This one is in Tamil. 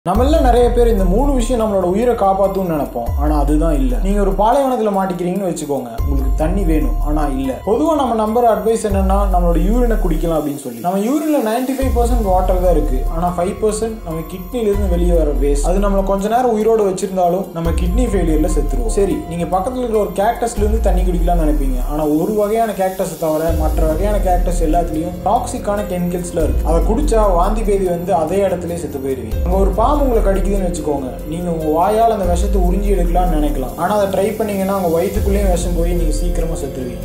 நம்மள நிறைய பேர் இந்த மூணு விஷயம் நம்மளோட உயிரை காப்பாத்தும்னு நினைப்போம் ஆனா அதுதான் இல்ல நீங்க ஒரு பாலைவனத்துல மாட்டிக்கிறீங்கன்னு வச்சுக்கோங்க உங்களுக்கு தண்ணி வேணும் ஆனா இல்ல பொதுவா நம்ம நம்பர் அட்வைஸ் என்னன்னா நம்மளோட யூரினை குடிக்கலாம் அப்படின்னு சொல்லி நம்ம யூரின்ல நைன்டி ஃபைவ் பர்சன்ட் வாட்டர் தான் இருக்கு ஆனா ஃபைவ் பர்சன்ட் நம்ம கிட்னில இருந்து வெளியே வர வேஸ்ட் அது நம்மள கொஞ்ச நேரம் உயிரோட வச்சிருந்தாலும் நம்ம கிட்னி ஃபெயிலியர்ல செத்துருவோம் சரி நீங்க பக்கத்துல இருக்கிற ஒரு கேக்டஸ்ல இருந்து தண்ணி குடிக்கலாம்னு நினைப்பீங்க ஆனா ஒரு வகையான கேக்டஸ் தவிர மற்ற வகையான கேக்டஸ் எல்லாத்துலயும் டாக்ஸிக்கான கெமிக்கல்ஸ்ல இருக்கு அதை குடிச்சா வாந்தி பேதி வந்து அதே இடத்துல செத்து போயிருவீங்க அங்க ஒரு பாம்பு உங்களை கடிக்குதுன்னு வச்சுக்கோங்க நீங்க உங்க வாயால் அந்த விஷத்தை உறிஞ்சி எடுக்கலாம்னு நினைக்கலாம் ஆனா அதை ட்ரை பண்ணீங்கன்னா உங்க வயிற்றுக்குள்ளேயும் விஷம் போய் நீங்க சீக்கிரமா செத்துருவீங்க